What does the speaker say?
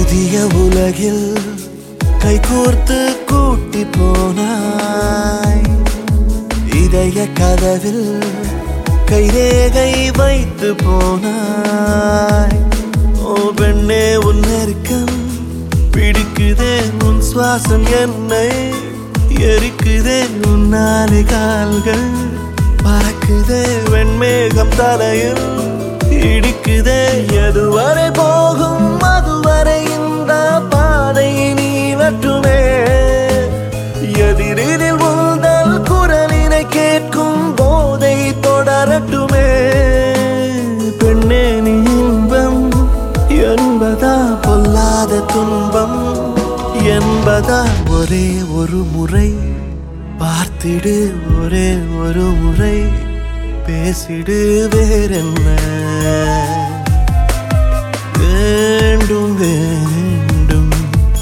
புதிய உலகில் கைகோர்த்து கூட்டி போனாய் இதய கதவில் கைரேகை வைத்து போனாய் ஓ பெண்ணே உன் நெருக்கம் பிடிக்குதே உன் சுவாசம் என்னை எரிக்குதே உன் நாலு கால்கள் பறக்குதே வெண்மேகம் தலையில் இடிக்குதே எதுவரை போகும் அதுவரை இந்த பாதை நீளட்டுமே எதிரில் உந்தல் குரலினை கேட்கும் போதை தொடரட்டுமே பெண்ணே நீ இன்பம் என்பதா பொல்லாத துன்பம் என்பதா ஒரே ஒரு முறை பார்த்திடு ஒரே ஒரு முறை பேசிடு வேறென்ன வேண்டும் வேண்டும்